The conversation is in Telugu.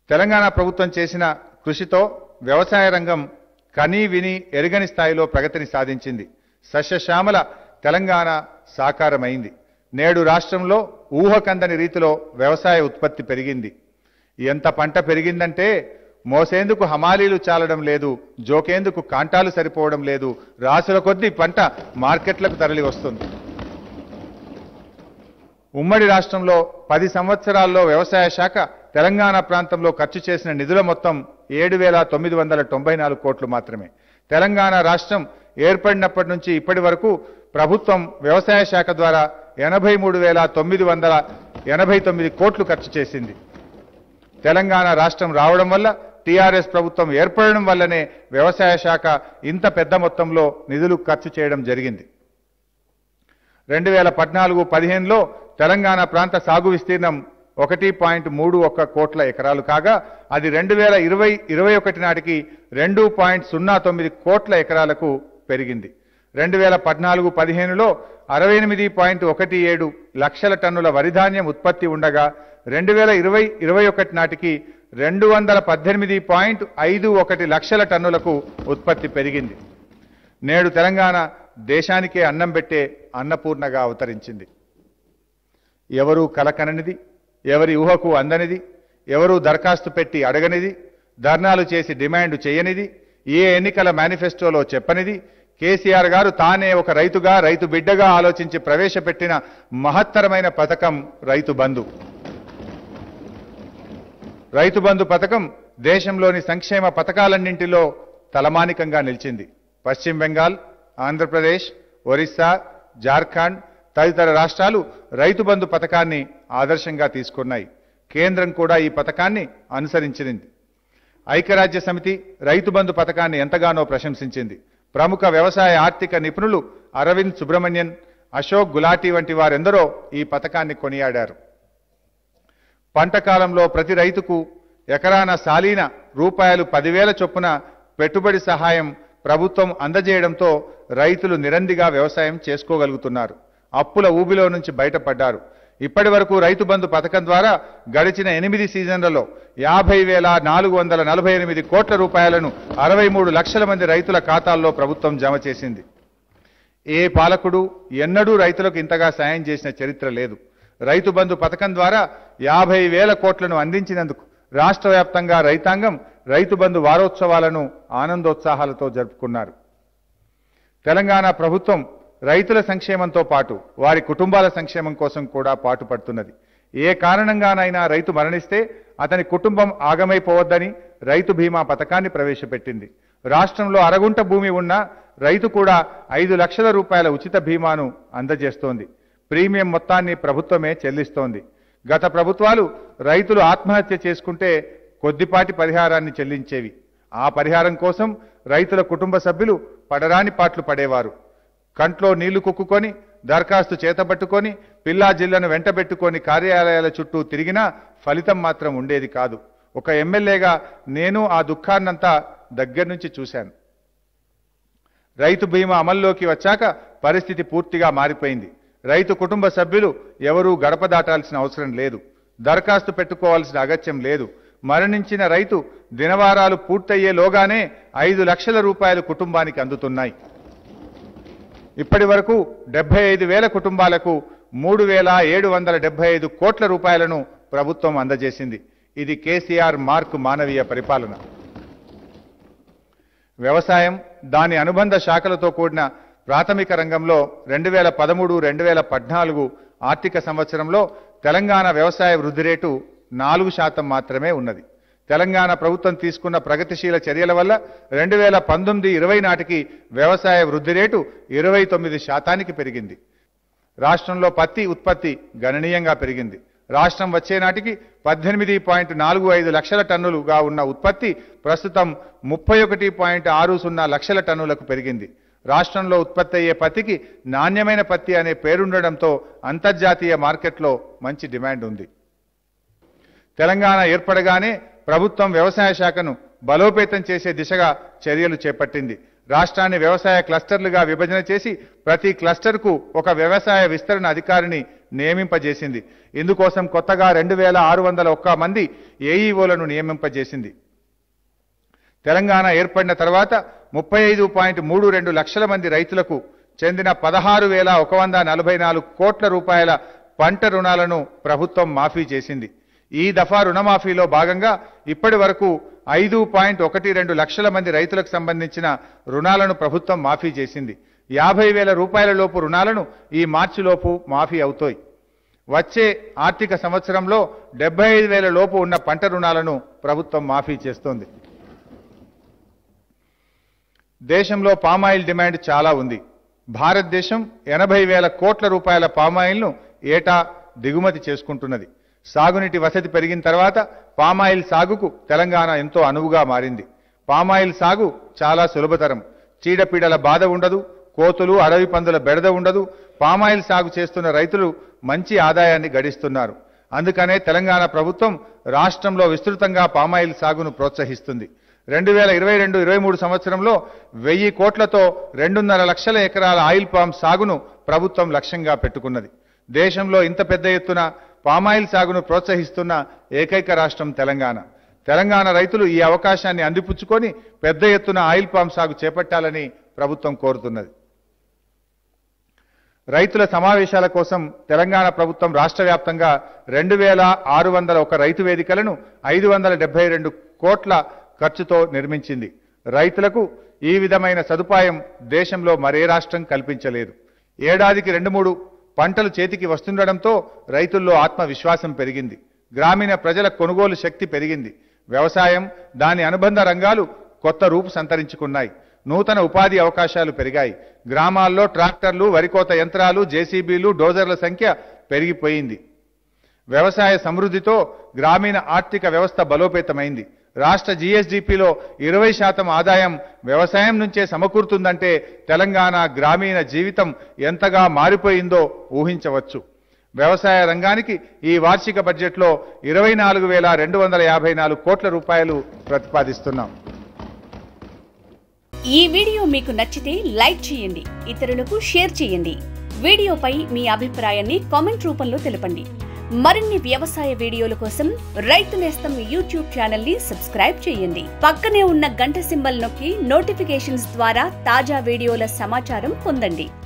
తెలంగాణ ప్రభుత్వం చేసిన కృషితో వ్యవసాయ రంగం కనీ విని ఎరగని స్థాయిలో ప్రగతిని సాధించింది సస్యశ్యామల తెలంగాణ సాకారమైంది నేడు రాష్ట్రంలో ఊహకందని రీతిలో వ్యవసాయ ఉత్పత్తి పెరిగింది ఎంత పంట పెరిగిందంటే మోసేందుకు హమాలీలు చాలడం లేదు జోకేందుకు కాంటాలు సరిపోవడం లేదు రాసుల కొద్దీ పంట మార్కెట్లకు తరలి వస్తుంది ఉమ్మడి రాష్ట్రంలో పది సంవత్సరాల్లో వ్యవసాయ శాఖ తెలంగాణ ప్రాంతంలో ఖర్చు చేసిన నిధుల మొత్తం ఏడు వేల తొమ్మిది వందల తొంభై నాలుగు కోట్లు మాత్రమే తెలంగాణ రాష్ట్రం ఏర్పడినప్పటి నుంచి ఇప్పటి వరకు ప్రభుత్వం వ్యవసాయ శాఖ ద్వారా ఎనభై మూడు వేల తొమ్మిది వందల ఎనభై తొమ్మిది కోట్లు ఖర్చు చేసింది తెలంగాణ రాష్ట్రం రావడం వల్ల టీఆర్ఎస్ ప్రభుత్వం ఏర్పడడం వల్లనే వ్యవసాయ శాఖ ఇంత పెద్ద మొత్తంలో నిధులు ఖర్చు చేయడం జరిగింది రెండు వేల పద్నాలుగు పదిహేనులో తెలంగాణ ప్రాంత సాగు విస్తీర్ణం ఒకటి పాయింట్ మూడు ఒక్క కోట్ల ఎకరాలు కాగా అది రెండు వేల ఇరవై ఇరవై ఒకటి నాటికి రెండు పాయింట్ సున్నా తొమ్మిది కోట్ల ఎకరాలకు పెరిగింది రెండు వేల పద్నాలుగు పదిహేనులో అరవై ఎనిమిది పాయింట్ ఒకటి ఏడు లక్షల టన్నుల వరిధాన్యం ఉత్పత్తి ఉండగా రెండు వేల ఇరవై ఇరవై ఒకటి నాటికి రెండు వందల పద్దెనిమిది పాయింట్ ఐదు ఒకటి లక్షల టన్నులకు ఉత్పత్తి పెరిగింది నేడు తెలంగాణ దేశానికే అన్నం పెట్టే అన్నపూర్ణగా అవతరించింది ఎవరూ కలకననిది ఎవరి ఊహకు అందనిది ఎవరూ దరఖాస్తు పెట్టి అడగనిది ధర్నాలు చేసి డిమాండ్ చేయనిది ఏ ఎన్నికల మేనిఫెస్టోలో చెప్పనిది కేసీఆర్ గారు తానే ఒక రైతుగా రైతు బిడ్డగా ఆలోచించి ప్రవేశపెట్టిన మహత్తరమైన పథకం రైతు బంధు రైతు బంధు పథకం దేశంలోని సంక్షేమ పథకాలన్నింటిలో తలమానికంగా నిలిచింది పశ్చిమ బెంగాల్ ఆంధ్రప్రదేశ్ ఒరిస్సా జార్ఖండ్ తదితర రాష్ట్రాలు రైతు బంధు పథకాన్ని ఆదర్శంగా తీసుకున్నాయి కేంద్రం కూడా ఈ పథకాన్ని అనుసరించింది ఐక్యరాజ్య సమితి రైతు బంధు పథకాన్ని ఎంతగానో ప్రశంసించింది ప్రముఖ వ్యవసాయ ఆర్థిక నిపుణులు అరవింద్ సుబ్రహ్మణ్యన్ అశోక్ గులాటీ వంటి వారెందరో ఈ పథకాన్ని కొనియాడారు పంట కాలంలో ప్రతి రైతుకు ఎకరాన సాలీన రూపాయలు పదివేల చొప్పున పెట్టుబడి సహాయం ప్రభుత్వం అందజేయడంతో రైతులు నిరందిగా వ్యవసాయం చేసుకోగలుగుతున్నారు అప్పుల ఊబిలో నుంచి బయటపడ్డారు ఇప్పటి వరకు రైతు బంధు పథకం ద్వారా గడిచిన ఎనిమిది సీజన్లలో యాభై వేల నాలుగు వందల నలభై ఎనిమిది కోట్ల రూపాయలను అరవై మూడు లక్షల మంది రైతుల ఖాతాల్లో ప్రభుత్వం జమ చేసింది ఏ పాలకుడు ఎన్నడూ రైతులకు ఇంతగా సాయం చేసిన చరిత్ర లేదు రైతు బంధు పథకం ద్వారా యాభై వేల కోట్లను అందించినందుకు రాష్ట్ర వ్యాప్తంగా రైతాంగం రైతు బంధు వారోత్సవాలను ఆనందోత్సాహాలతో జరుపుకున్నారు తెలంగాణ ప్రభుత్వం రైతుల సంక్షేమంతో పాటు వారి కుటుంబాల సంక్షేమం కోసం కూడా పాటుపడుతున్నది ఏ కారణంగానైనా రైతు మరణిస్తే అతని కుటుంబం ఆగమైపోవద్దని రైతు బీమా పథకాన్ని ప్రవేశపెట్టింది రాష్ట్రంలో అరగుంట భూమి ఉన్న రైతు కూడా ఐదు లక్షల రూపాయల ఉచిత బీమాను అందజేస్తోంది ప్రీమియం మొత్తాన్ని ప్రభుత్వమే చెల్లిస్తోంది గత ప్రభుత్వాలు రైతులు ఆత్మహత్య చేసుకుంటే కొద్దిపాటి పరిహారాన్ని చెల్లించేవి ఆ పరిహారం కోసం రైతుల కుటుంబ సభ్యులు పడరాని పాట్లు పడేవారు కంట్లో నీళ్లు కుక్కుకొని దరఖాస్తు చేతబట్టుకొని పిల్లా జిల్లను వెంటబెట్టుకొని కార్యాలయాల చుట్టూ తిరిగినా ఫలితం మాత్రం ఉండేది కాదు ఒక ఎమ్మెల్యేగా నేను ఆ దుఃఖాన్నంతా దగ్గర నుంచి చూశాను రైతు బీమా అమల్లోకి వచ్చాక పరిస్థితి పూర్తిగా మారిపోయింది రైతు కుటుంబ సభ్యులు ఎవరూ గడప దాటాల్సిన అవసరం లేదు దరఖాస్తు పెట్టుకోవాల్సిన అగత్యం లేదు మరణించిన రైతు దినవారాలు పూర్తయ్యేలోగానే ఐదు లక్షల రూపాయలు కుటుంబానికి అందుతున్నాయి ఇప్పటి వరకు డెబ్బై ఐదు వేల కుటుంబాలకు మూడు వేల ఏడు వందల డెబ్బై ఐదు కోట్ల రూపాయలను ప్రభుత్వం అందజేసింది ఇది కేసీఆర్ మార్క్ మానవీయ పరిపాలన వ్యవసాయం దాని అనుబంధ శాఖలతో కూడిన ప్రాథమిక రంగంలో రెండు వేల పదమూడు రెండు వేల పద్నాలుగు ఆర్థిక సంవత్సరంలో తెలంగాణ వ్యవసాయ వృద్ధి రేటు నాలుగు శాతం మాత్రమే ఉన్నది తెలంగాణ ప్రభుత్వం తీసుకున్న ప్రగతిశీల చర్యల వల్ల రెండు వేల పంతొమ్మిది ఇరవై నాటికి వ్యవసాయ వృద్ధి రేటు ఇరవై తొమ్మిది శాతానికి పెరిగింది రాష్ట్రంలో పత్తి ఉత్పత్తి గణనీయంగా పెరిగింది రాష్ట్రం వచ్చే నాటికి పద్దెనిమిది పాయింట్ నాలుగు ఐదు లక్షల టన్నులుగా ఉన్న ఉత్పత్తి ప్రస్తుతం ముప్పై ఒకటి పాయింట్ ఆరు సున్నా లక్షల టన్నులకు పెరిగింది రాష్ట్రంలో ఉత్పత్తి అయ్యే పత్తికి నాణ్యమైన పత్తి అనే పేరుండడంతో అంతర్జాతీయ మార్కెట్లో మంచి డిమాండ్ ఉంది తెలంగాణ ఏర్పడగానే ప్రభుత్వం వ్యవసాయ శాఖను బలోపేతం చేసే దిశగా చర్యలు చేపట్టింది రాష్ట్రాన్ని వ్యవసాయ క్లస్టర్లుగా విభజన చేసి ప్రతి క్లస్టర్కు ఒక వ్యవసాయ విస్తరణ అధికారిని నియమింపజేసింది ఇందుకోసం కొత్తగా రెండు వేల ఆరు వందల ఒక్క మంది ఏఈఓలను నియమింపజేసింది తెలంగాణ ఏర్పడిన తర్వాత ముప్పై ఐదు పాయింట్ మూడు రెండు లక్షల మంది రైతులకు చెందిన పదహారు వేల ఒక వంద నలభై నాలుగు కోట్ల రూపాయల పంట రుణాలను ప్రభుత్వం మాఫీ చేసింది ఈ దఫా రుణమాఫీలో భాగంగా ఇప్పటి వరకు ఐదు పాయింట్ ఒకటి రెండు లక్షల మంది రైతులకు సంబంధించిన రుణాలను ప్రభుత్వం మాఫీ చేసింది యాభై వేల రూపాయల లోపు రుణాలను ఈ మార్చిలోపు మాఫీ అవుతాయి వచ్చే ఆర్థిక సంవత్సరంలో డెబ్బై ఐదు వేల లోపు ఉన్న పంట రుణాలను ప్రభుత్వం మాఫీ చేస్తోంది దేశంలో పామాయిల్ డిమాండ్ చాలా ఉంది భారతదేశం ఎనభై వేల కోట్ల రూపాయల పామాయిల్ను ఏటా దిగుమతి చేసుకుంటున్నది సాగునీటి వసతి పెరిగిన తర్వాత పామాయిల్ సాగుకు తెలంగాణ ఎంతో అనువుగా మారింది పామాయిల్ సాగు చాలా సులభతరం చీడపీడల బాధ ఉండదు కోతులు అడవి పందుల బెడద ఉండదు పామాయిల్ సాగు చేస్తున్న రైతులు మంచి ఆదాయాన్ని గడిస్తున్నారు అందుకనే తెలంగాణ ప్రభుత్వం రాష్ట్రంలో విస్తృతంగా పామాయిల్ సాగును ప్రోత్సహిస్తుంది రెండు వేల ఇరవై రెండు ఇరవై మూడు సంవత్సరంలో వెయ్యి కోట్లతో రెండున్నర లక్షల ఎకరాల ఆయిల్ పామ్ సాగును ప్రభుత్వం లక్ష్యంగా పెట్టుకున్నది దేశంలో ఇంత పెద్ద ఎత్తున పామాయిల్ సాగును ప్రోత్సహిస్తున్న ఏకైక రాష్ట్రం తెలంగాణ తెలంగాణ రైతులు ఈ అవకాశాన్ని అందిపుచ్చుకొని పెద్ద ఎత్తున ఆయిల్ పామ్ సాగు చేపట్టాలని ప్రభుత్వం కోరుతున్నది రైతుల సమావేశాల కోసం తెలంగాణ ప్రభుత్వం రాష్ట్ర వ్యాప్తంగా రెండు వేల ఆరు వందల ఒక రైతు వేదికలను ఐదు వందల డెబ్బై రెండు కోట్ల ఖర్చుతో నిర్మించింది రైతులకు ఈ విధమైన సదుపాయం దేశంలో మరే రాష్ట్రం కల్పించలేదు ఏడాదికి రెండు మూడు పంటలు చేతికి వస్తుండడంతో రైతుల్లో ఆత్మవిశ్వాసం పెరిగింది గ్రామీణ ప్రజల కొనుగోలు శక్తి పెరిగింది వ్యవసాయం దాని అనుబంధ రంగాలు కొత్త రూపు సంతరించుకున్నాయి నూతన ఉపాధి అవకాశాలు పెరిగాయి గ్రామాల్లో ట్రాక్టర్లు వరికోత యంత్రాలు జేసీబీలు డోజర్ల సంఖ్య పెరిగిపోయింది వ్యవసాయ సమృద్ధితో గ్రామీణ ఆర్థిక వ్యవస్థ బలోపేతమైంది రాష్ట్ర జీఎస్డీపీలో ఇరవై శాతం ఆదాయం వ్యవసాయం నుంచే సమకూరుతుందంటే తెలంగాణ గ్రామీణ జీవితం ఎంతగా మారిపోయిందో ఊహించవచ్చు వ్యవసాయ రంగానికి ఈ వార్షిక బడ్జెట్లో ఇరవై నాలుగు వేల రెండు వందల యాభై నాలుగు కోట్ల రూపాయలు ప్రతిపాదిస్తున్నాం ఈ వీడియో మీకు నచ్చితే లైక్ చేయండి ఇతరులకు షేర్ చేయండి వీడియోపై మీ అభిప్రాయాన్ని కామెంట్ రూపంలో తెలపండి మరిన్ని వ్యవసాయ వీడియోల కోసం రైతు నేస్తం యూట్యూబ్ ఛానల్ ని సబ్స్క్రైబ్ చేయండి పక్కనే ఉన్న గంట సింబల్ నొక్కి నోటిఫికేషన్స్ ద్వారా తాజా వీడియోల సమాచారం పొందండి